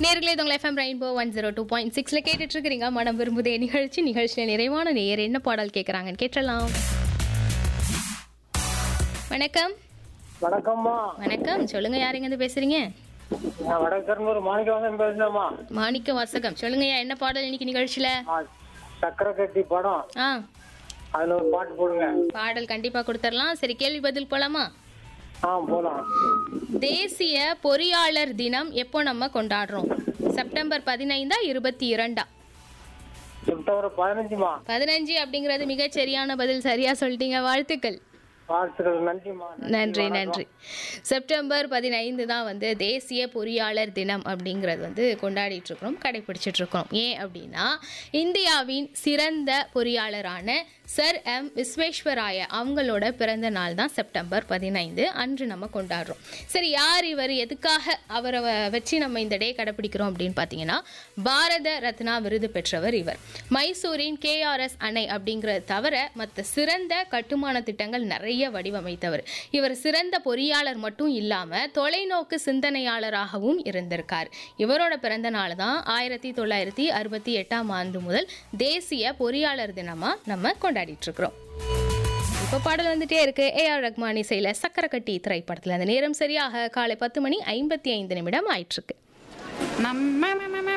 நேர்களே உங்களை FM rainbow one zero two point சிக்ஸ்ல கேட்டுட்டு இருக்கிறீங்க மனம் விரும்புதே நிகழ்ச்சி நிகழ்ச்சியில் நிறைவான நேயர் என்ன பாடல் கேட்குறாங்கன்னு கேட்டலாம் வணக்கம் வணக்கம்மா வணக்கம் சொல்லுங்க யாருங்க இருந்து பேசுறீங்க நான் வடக்கர்னூர் மாணிக்கவாசன் பேசுறேம்மா மாணிக்க வாசகம் சொல்லுங்கய்யா என்ன பாடல் இன்னைக்கு நிகழ்ச்சியில ஆ, சக்கரை கட்டி படம் ஆ அதுல ஒரு பாட்டு போடுங்க பாடல் கண்டிப்பா கொடுத்துடலாம் சரி கேள்வி பதில் போலாமா ஆ போலாம் தேசிய பொறியாளர் தினம் எப்போ நம்ம கொண்டாடுறோம் செப்டம்பர் பதினைந்தா இருபத்தி இரண்டா செப்டம்பர் பதினஞ்சுமா பதினஞ்சு அப்படிங்கிறது மிகச் சரியான பதில் சரியா சொல்லிட்டீங்க வாழ்த்துக்கள் வாழ்த்துக்கள் நன்றிம்மா நன்றி நன்றி செப்டம்பர் பதினைந்து தான் வந்து தேசிய பொறியாளர் தினம் அப்படிங்கிறது வந்து கொண்டாடிட்டு இருக்கிறோம் கடைபிடிச்சிட்டு இருக்கிறோம் ஏன் அப்படின்னா இந்தியாவின் சிறந்த பொறியாளரான சர் எம் விஸ்வேஸ்வராய அவங்களோட பிறந்த நாள் தான் செப்டம்பர் பதினைந்து அன்று நம்ம கொண்டாடுறோம் சரி யார் இவர் எதுக்காக அவரை வ- வச்சு நம்ம இந்த டே கடைப்பிடிக்கிறோம் அப்படின்னு பார்த்தீங்கன்னா பாரத ரத்னா விருது பெற்றவர் இவர் மைசூரின் கேஆர்எஸ் அணை அப்படிங்கிறது தவிர மற்ற சிறந்த கட்டுமான திட்டங்கள் நிறைய வடிவமைத்தவர் இவர் சிறந்த பொறியாளர் மட்டும் இல்லாம தொலைநோக்கு சிந்தனையாளராகவும் இருந்திருக்கார் இவரோட பிறந்த நாள் தான் ஆயிரத்தி தொள்ளாயிரத்தி அறுபத்தி எட்டாம் ஆண்டு முதல் தேசிய பொறியாளர் தினமா நம்ம கொண்டாடிட்டு இருக்கிறோம் இப்போ பாடல் வந்துட்டே இருக்கு ஏ ஆர் ரஹ்மான் இசையில சக்கரை கட்டி திரைப்படத்துல அந்த நேரம் சரியாக காலை பத்து மணி ஐம்பத்தி ஐந்து நிமிடம் ஆயிட்டு இருக்கு நம்ம